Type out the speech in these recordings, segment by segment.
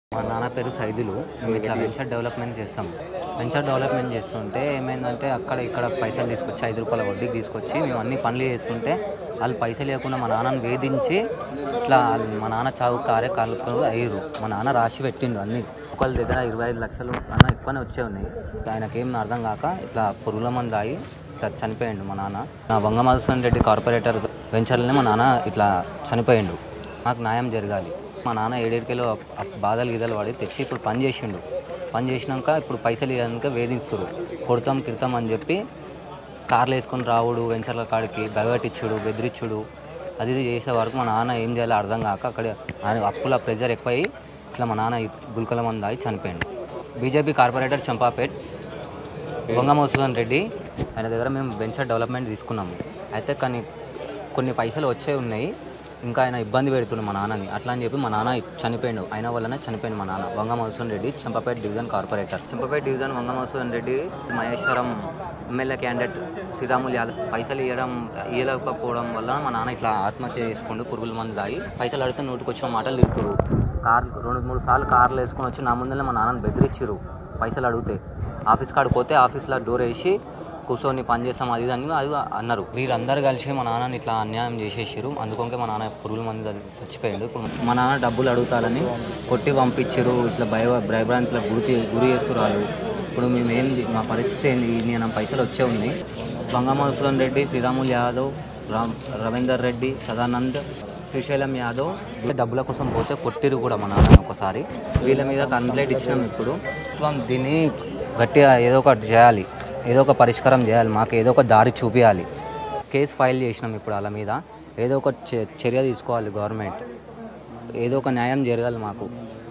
మా నాన్న పేరు సైదులు మేము ఇట్లా వెంచర్ డెవలప్మెంట్ చేస్తాం వెంచర్ డెవలప్మెంట్ చేస్తుంటే ఏమైందంటే అక్కడ ఇక్కడ పైసలు తీసుకొచ్చి ఐదు రూపాయల వడ్డీకి తీసుకొచ్చి మేము అన్ని పనులు చేస్తుంటే వాళ్ళు పైసలు లేకుండా మా నాన్నని వేధించి ఇట్లా మా నాన్న చావు కారే కాళ్ళు అయ్యారు మా నాన్న రాసి పెట్టిండు అన్ని ఒకళ్ళ దగ్గర ఇరవై ఐదు లక్షలు అన్న ఎక్కువనే వచ్చే ఉన్నాయి ఆయనకేం అర్థం కాక ఇట్లా పురుగుల మంది తాగి ఇట్లా చనిపోయిండు మా నాన్న నా వంగమధుసూదన్ రెడ్డి కార్పొరేటర్ వెంచర్లోనే మా నాన్న ఇట్లా చనిపోయిండు నాకు న్యాయం జరగాలి మా నాన్న ఏడేడికెళ్ళో బాధలు గీదలు పడి తెచ్చి ఇప్పుడు పని చేసిండు పని చేసినాక ఇప్పుడు పైసలు ఇవ్వడానికి వేధిస్తారు కొడతాం కిడతాం అని చెప్పి కార్లు వేసుకొని రావుడు వెంచర్ల కాడికి భయపెట్టించుడు బెదిరించుడు అది ఇది చేసే వరకు మా నాన్న ఏం చేయాలో అర్థం కాక అక్కడ ఆయన అప్పుల ప్రెజర్ ఎక్కువై ఇట్లా మా నాన్న ఈ గుల్కల మంది తాగి చనిపోయిండు బీజేపీ కార్పొరేటర్ చంపాపేట్ బొంగమోసూదన్ రెడ్డి ఆయన దగ్గర మేము వెంచర్ డెవలప్మెంట్ తీసుకున్నాము అయితే కానీ కొన్ని పైసలు వచ్చే ఉన్నాయి ఇంకా ఆయన ఇబ్బంది పెడుతుండు మా నాన్నని అట్లా అని చెప్పి మా నాన్న చనిపోయిండు ఆయన వల్లనే చనిపోయింది మా నాన్న Vangamosudan Reddy Champapeta division corporator Champapeta division Vangamosudan Reddy Maheshwaram MLA candidate Sriramulu Yadav పైసలు ఇవ్వడం ఇవ్వలేకపోవడం వల్ల మా నాన్న ఇట్లా ఆత్మహత్య చేసుకుంటూ పురుగుల మంది తాగి పైసలు అడిగితే నోటికి వచ్చిన మాటలు తిరుగుతారు కార్ రెండు మూడు సార్లు కార్లు వేసుకొని వచ్చి నా ముందర మా నాన్నని బెదిరించారు పైసలు అడిగితే ఆఫీస్ కాడికి పోతే ఆఫీస్లో డోర్ వేసి కూర్చొని పని చేస్తాం అది ఇది అని అది అన్నారు వీళ్ళందరూ కలిసి మా నాన్నని ఇట్లా అన్యాయం చేసేసారు అందుకొంకే మా నాన్న పురుగుల మంది తగిలి చచ్చిపోయాడు ఇప్పుడు మా నాన్న డబ్బులు అడుగుతారని కొట్టి పంపించారు ఇట్లా భయ భయభ్రాంతులకు గురి గురి చేస్తారు వాళ్ళు ఇప్పుడు మేము ఏం చే- మా పరిస్థితి ఏంది నేను పైసలు వచ్చే ఉన్నాయి బంగమధుసూదన్ రెడ్డి శ్రీరాములు యాదవ్ రామ్ రవీందర్ రెడ్డి సదానంద్ శ్రీశైలం యాదవ్ డబ్బుల కోసం పోతే కొట్టిరు కూడా మా నాన్న ఒకసారి వీళ్ళ మీద కంప్లైంట్ ఇచ్చినాం ఇప్పుడు ప్రభుత్వం దీన్ని గట్టిగా ఏదో ఒకటి చేయాలి ఏదో ఒక పరిష్కారం చేయాలి మాకు ఏదో ఒక దారి చూపించాలి కేసు ఫైల్ చేసినాం ఇప్పుడు వాళ్ళ మీద ఏదో ఒక చ- చర్య తీసుకోవాలి గవర్నమెంట్ ఏదో ఒక న్యాయం జరగాలి మాకు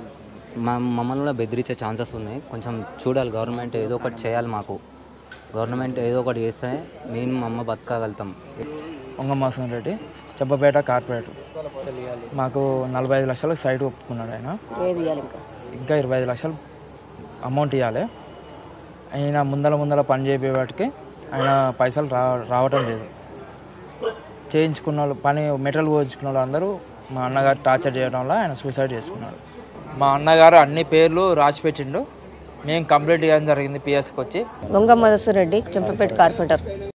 మా మమ్మల్ని కూడా బెదిరించే ఛాన్సెస్ ఉన్నాయి కొంచెం చూడాలి గవర్నమెంట్ ఏదో ఒకటి చేయాలి మాకు గవర్నమెంట్ ఏదో ఒకటి చేస్తే నేను మా అమ్మ బతకగలుగుతాం వంగమాసం రెడ్డి చెబ్బపేట కార్పొరేటర్ మాకు నలభై ఐదు లక్షలకు సైట్ ఒప్పుకున్నాడు ఆయన ఏది ఇవ్వాలి ఇంకా ఇంకా ఇరవై ఐదు లక్షలు అమౌంట్ ఇవ్వాలి ఆయన ముందల ముందల పని చేపేవాటికి ఆయన పైసలు రా రావటం లేదు చేయించుకున్న వాళ్ళు పని మెటీరియల్ పోయించుకున్న వాళ్ళు అందరూ మా అన్నగారు టార్చర్ చేయడం వల్ల ఆయన సూసైడ్ చేసుకున్నాడు మా అన్నగారు అన్ని పేర్లు రాసి పెట్టిండు మేము కంప్లీట్ చేయడం జరిగింది పిఎస్కి వచ్చి వంగ మధుసూర్ రెడ్డి చెంపపేట కార్పొరేటర్